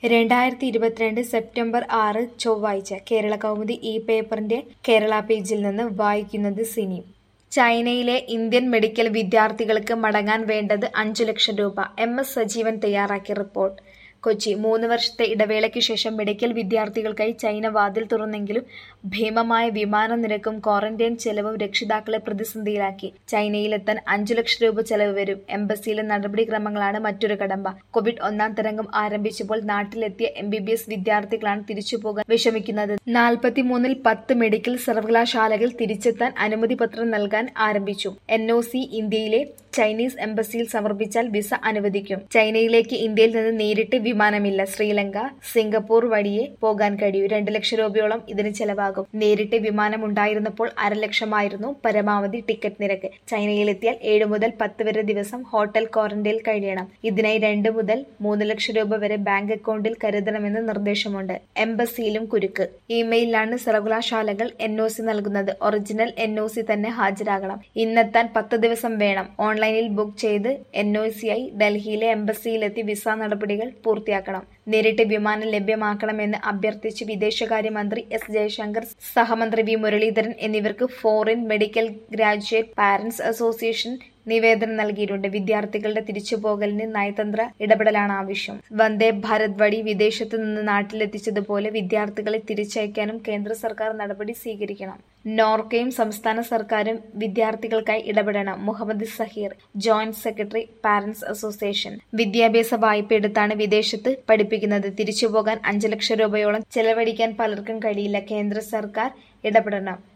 രണ്ടായിരത്തി ഇരുപത്തിരണ്ട് സെപ്റ്റംബർ ആറ് ചൊവ്വാഴ്ച കേരള കൗമുദി ഈ പേപ്പറിന്റെ കേരള പേജിൽ നിന്ന് വായിക്കുന്നത് സിനി ചൈനയിലെ ഇന്ത്യൻ മെഡിക്കൽ വിദ്യാർത്ഥികൾക്ക് മടങ്ങാൻ വേണ്ടത് അഞ്ചു ലക്ഷം രൂപ എം എസ് സജീവൻ തയ്യാറാക്കിയ റിപ്പോർട്ട് കൊച്ചി മൂന്ന് വർഷത്തെ ഇടവേളയ്ക്ക് ശേഷം മെഡിക്കൽ വിദ്യാർത്ഥികൾക്കായി ചൈന വാതിൽ തുറന്നെങ്കിലും ഭീമമായ വിമാന നിരക്കും ക്വാറന്റൈൻ ചെലവും രക്ഷിതാക്കളെ പ്രതിസന്ധിയിലാക്കി ചൈനയിലെത്താൻ അഞ്ചു ലക്ഷം രൂപ ചെലവ് വരും എംബസിയിലെ നടപടിക്രമങ്ങളാണ് മറ്റൊരു കടമ്പ കോവിഡ് ഒന്നാം തരംഗം ആരംഭിച്ചപ്പോൾ നാട്ടിലെത്തിയ എം ബി ബി എസ് വിദ്യാർത്ഥികളാണ് തിരിച്ചുപോകാൻ വിഷമിക്കുന്നത് നാൽപ്പത്തിമൂന്നിൽ പത്ത് മെഡിക്കൽ സർവകലാശാലകൾ തിരിച്ചെത്താൻ അനുമതി പത്രം നൽകാൻ ആരംഭിച്ചു എൻ ഒ സി ഇന്ത്യയിലെ ചൈനീസ് എംബസിയിൽ സമർപ്പിച്ചാൽ വിസ അനുവദിക്കും ചൈനയിലേക്ക് ഇന്ത്യയിൽ നിന്ന് നേരിട്ട് വിമാനമില്ല ശ്രീലങ്ക സിംഗപ്പൂർ വഴിയേ പോകാൻ കഴിയൂ രണ്ട് ലക്ഷം രൂപയോളം ഇതിന് ചെലവാകും നേരിട്ട് വിമാനം ഉണ്ടായിരുന്നപ്പോൾ അരലക്ഷമായിരുന്നു പരമാവധി ടിക്കറ്റ് നിരക്ക് ചൈനയിലെത്തിയാൽ ഏഴ് മുതൽ പത്ത് വരെ ദിവസം ഹോട്ടൽ ക്വാറന്റൈനിൽ കഴിയണം ഇതിനായി രണ്ട് മുതൽ മൂന്ന് ലക്ഷം രൂപ വരെ ബാങ്ക് അക്കൗണ്ടിൽ കരുതണമെന്ന് നിർദ്ദേശമുണ്ട് എംബസിയിലും കുരുക്ക് ഇമെയിലാണ് സർവകലാശാലകൾ എൻ ഒ സി നൽകുന്നത് ഒറിജിനൽ എൻ ഒ സി തന്നെ ഹാജരാകണം ഇന്നെത്താൻ പത്ത് ദിവസം വേണം ഓൺലൈനിൽ ബുക്ക് ചെയ്ത് എൻ ഒ സിയായി ഡൽഹിയിലെ എംബസിയിലെത്തി വിസ നടപടികൾ പൂർത്തിയാക്കണം നേരിട്ട് വിമാനം ലഭ്യമാക്കണമെന്ന് അഭ്യർത്ഥിച്ച് വിദേശകാര്യമന്ത്രി എസ് ജയശങ്കർ സഹമന്ത്രി വി മുരളീധരൻ എന്നിവർക്ക് foreign medical graduate parents association നിവേദനം നൽകിയിട്ടുണ്ട് വിദ്യാർത്ഥികളുടെ തിരിച്ചുപോകലിന് നയതന്ത്ര ഇടപെടലാണ് ആവശ്യം വന്ദേ ഭാരത് വഴി വിദേശത്ത് നിന്ന് നാട്ടിലെത്തിച്ചതുപോലെ വിദ്യാർത്ഥികളെ തിരിച്ചയക്കാനും കേന്ദ്ര സർക്കാർ നടപടി സ്വീകരിക്കണം നോർക്കയും സംസ്ഥാന സർക്കാരും വിദ്യാർത്ഥികൾക്കായി ഇടപെടണം Muhammad Saheer joint secretary parents association വിദ്യാഭ്യാസ വായ്പ എടുത്താണ് വിദേശത്ത് പഠിപ്പിക്കുന്നത് തിരിച്ചുപോകാൻ അഞ്ചു ലക്ഷം രൂപയോളം ചെലവഴിക്കാൻ പലർക്കും കഴിയില്ല കേന്ദ്ര സർക്കാർ ഇടപെടണം